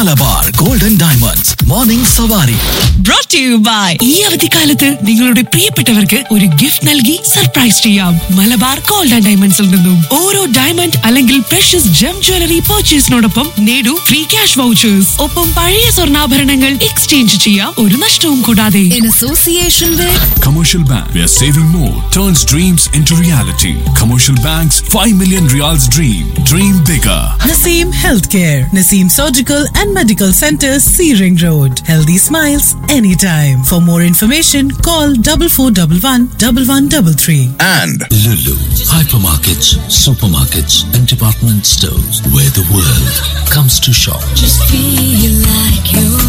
Malabar golden diamonds morning സവാരി brought to you by ഈ അവധിക്കാലത്ത് നിങ്ങളുടെ പ്രിയപ്പെട്ടവർക്ക് ഒരു ഗിഫ്റ്റ് നൽകി സർപ്രൈസ് ചെയ്യാം മലബാർ ഗോൾഡ് ആൻഡ് ഡയമണ്ട്സിൽ നിന്നും ഓരോ ഡയമണ്ട് അല്ലെങ്കിൽ പ്രഷ്യസ് ജം ജ്വല്ലറി പർച്ചേസിനോടൊപ്പം നേടൂ ഫ്രീ ക്യാഷ് വൗച്ചേഴ്സ് ഒപ്പം പഴയ സ്വർണ്ണാഭരണങ്ങൾ എക്സ്ചേഞ്ച് ചെയ്യാം ഒരു നഷ്ടവും കൂടാതെ in association with Commercial Bank, where saving more turns dreams into reality. Commercial Bank's 5 million reals dream. Dream bigger. Naseem Healthcare, Naseem Surgical and Medical Center, Searing Road. Healthy smiles anytime. For more information, call 4411 1133. and Lulu, hypermarkets, supermarkets, and department stores where the world comes to shop. feel like you're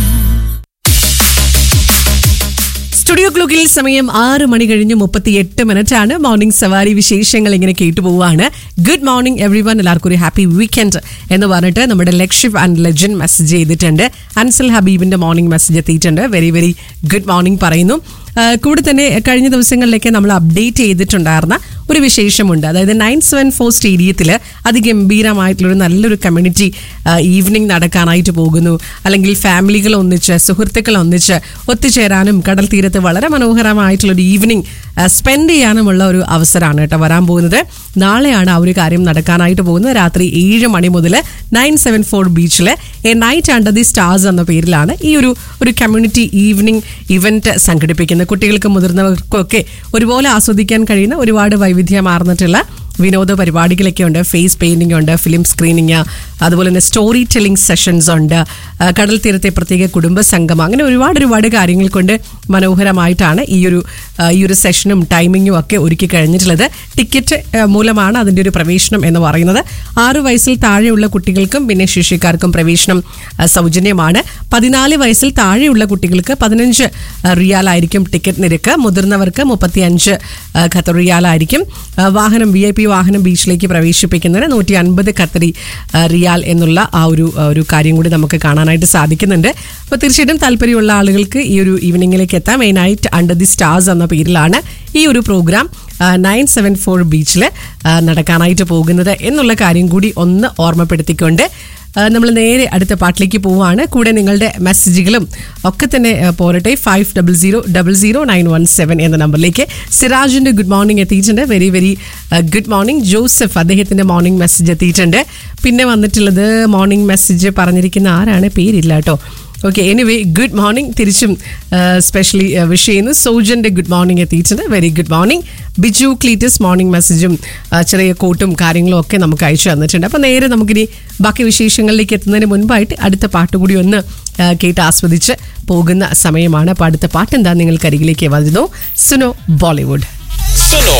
studio ക്ലോക്കിൽ സമയം ആറ് മണി കഴിഞ്ഞ് മുപ്പത്തി എട്ട് minute ആണ് morning സവാരി വിശേഷങ്ങൾ ഇങ്ങനെ കേട്ടു പോവുകയാണ് ഗുഡ് മോർണിംഗ് എവ്രി വൺ എല്ലാവർക്കും ഒരു ഹാപ്പി വീക്കെൻഡ് എന്ന് പറഞ്ഞിട്ട് നമ്മുടെ ലക്ഷിഫ് ആൻഡ് ലെജൻ മെസ്സേജ് ചെയ്തിട്ടുണ്ട് അൻസൽ ഹബീബിന്റെ മോർണിംഗ് മെസ്സേജ് എത്തിയിട്ടുണ്ട് വെരി വെരി ഗുഡ് മോർണിംഗ് പറയുന്നു ആ, കൂടെ തന്നെ കഴിഞ്ഞ ദിവസങ്ങളിലേക്ക് നമ്മൾ അപ്ഡേറ്റ് ചെയ്തിട്ടുണ്ടായിരുന്ന ഒരു വിശേഷമുണ്ട് അതായത് നയൻ സെവൻ ഫോർ സ്റ്റേഡിയത്തിൽ അതിഗംഭീരമായിട്ടുള്ളൊരു നല്ലൊരു കമ്മ്യൂണിറ്റി ഈവനിങ് നടക്കാനായിട്ട് പോകുന്നു അല്ലെങ്കിൽ ഫാമിലികൾ ഒന്നിച്ച് സുഹൃത്തുക്കൾ ഒന്നിച്ച് ഒത്തുചേരാനും കടൽ തീരത്ത് വളരെ മനോഹരമായിട്ടുള്ളൊരു ഈവനിങ് സ്പെൻഡ് ചെയ്യാനുമുള്ള ഒരു അവസരമാണ് കേട്ടോ വരാൻ പോകുന്നത് നാളെയാണ് ആ ഒരു കാര്യം നടക്കാനായിട്ട് പോകുന്നത് രാത്രി ഏഴ് മണി മുതൽ നയൻ സെവൻ ഫോർ ബീച്ചിൽ a night under the stars എന്ന പേരിലാണ് ഈ ഒരു ഒരു കമ്മ്യൂണിറ്റി ഈവനിങ് ഇവന്റ് സംഘടിപ്പിക്കുന്നത് കുട്ടികൾക്കും മുതിർന്നവർക്കും ഒക്കെ ഒരുപോലെ ആസ്വദിക്കാൻ കഴിയുന്ന ഒരുപാട് വൈവിധ്യമാർന്നിട്ടുള്ള വിനോദ പരിപാടികളൊക്കെ ഉണ്ട് ഫേസ് പെയിന്റിംഗ് ഉണ്ട് ഫിലിം സ്ക്രീനിങ് അതുപോലെ തന്നെ സ്റ്റോറി ടെല്ലിംഗ് സെഷൻസ് ഉണ്ട് ആ, കടൽ തീരത്തെ പ്രത്യേക കുടുംബ സംഗമം അങ്ങനെ ഒരുപാട് ഒരുപാട് കാര്യങ്ങൾ കൊണ്ട് മനോഹരമായിട്ടാണ് ഈ ഒരു ആ, ഈ ഒരു സെഷനും ടൈമിങ്ങും ഒക്കെ ഒരുക്കി കഴിഞ്ഞിട്ടുള്ളത് ടിക്കറ്റ് ആ, മൂലമാണ് അതിൻ്റെ ഒരു പ്രവേശനം എന്ന് പറയുന്നത് ആറു വയസ്സിൽ താഴെയുള്ള കുട്ടികൾക്കും പിന്നെ ശിഷ്യക്കാർക്കും പ്രവേശനം ആ, സൗജന്യമാണ് പതിനാല് വയസ്സിൽ താഴെയുള്ള കുട്ടികൾക്ക് പതിനഞ്ച് റിയാലായിരിക്കും ടിക്കറ്റ് നിരക്ക് മുതിർന്നവർക്ക് മുപ്പത്തി അഞ്ച് ഖത്തർ റിയാലായിരിക്കും ആ, വാഹനം വി ഐ പി വാഹനം ബീച്ചിലേക്ക് പ്രവേശിപ്പിക്കുന്നതിന് നൂറ്റി അൻപത് ഖത്തറി ആ, റിയാൽ എന്നുള്ള ആ ഒരു ആ ഒരു കാര്യം കൂടി നമുക്ക് കാണാനായിട്ട് സാധിക്കുന്നുണ്ട് അപ്പോൾ തീർച്ചയായിട്ടും താല്പര്യമുള്ള ആളുകൾക്ക് ഈ ഒരു ഈവനിങ്ങിലേക്ക് എത്താം a night under the stars എന്ന പേരിലാണ് ഈ ഒരു പ്രോഗ്രാം നയൻ സെവൻ ഫോർ ബീച്ചിൽ നടക്കാനായിട്ട് പോകുന്നത് എന്നുള്ള കാര്യം കൂടി ഒന്ന് ഓർമ്മപ്പെടുത്തിക്കൊണ്ട് നമ്മൾ നേരെ അടുത്ത പാട്ടിലേക്ക് പോവുകയാണ് കൂടെ നിങ്ങളുടെ മെസ്സേജുകളും ഒക്കെ തന്നെ ആ, പോരട്ടെ five double zero double zero nine one seven എന്ന നമ്പറിലേക്ക് സിറാജിന്റെ ഗുഡ് മോർണിംഗ് എത്തിയിട്ടുണ്ട് very very good morning Joseph അദ്ദേഹത്തിന്റെ മോർണിംഗ് മെസ്സേജ് എത്തിയിട്ടുണ്ട് പിന്നെ വന്നിട്ടുള്ളത് മോർണിംഗ് മെസ്സേജ് പറഞ്ഞിരിക്കുന്ന ആരാണ് പേരില്ല കേട്ടോ ഓക്കെ എനിവേ ഗുഡ് മോർണിംഗ് തിരിച്ചും സ്പെഷ്യലി വിഷ് ചെയ്യുന്നു സോജന്റെ ഗുഡ് മോർണിംഗ് എത്തിയിട്ടുണ്ട് very good morning Biju Cletus morning മെസ്സേജും ആ, ചെറിയ കോട്ടും കാര്യങ്ങളും ഒക്കെ നമുക്ക് അയച്ചു തന്നിട്ടുണ്ട് അപ്പോൾ നേരെ നമുക്കിനി ബാക്കി വിശേഷങ്ങളിലേക്ക് എത്തുന്നതിന് മുൻപായിട്ട് അടുത്ത പാട്ട് കൂടി ഒന്ന് ആ, കേട്ട് ആസ്വദിച്ച് പോകുന്ന സമയമാണ് അപ്പോൾ അടുത്ത പാട്ട് എന്താ നിങ്ങൾക്ക് അരികിലേക്ക് വരുന്നു സുനോ ബോളിവുഡ്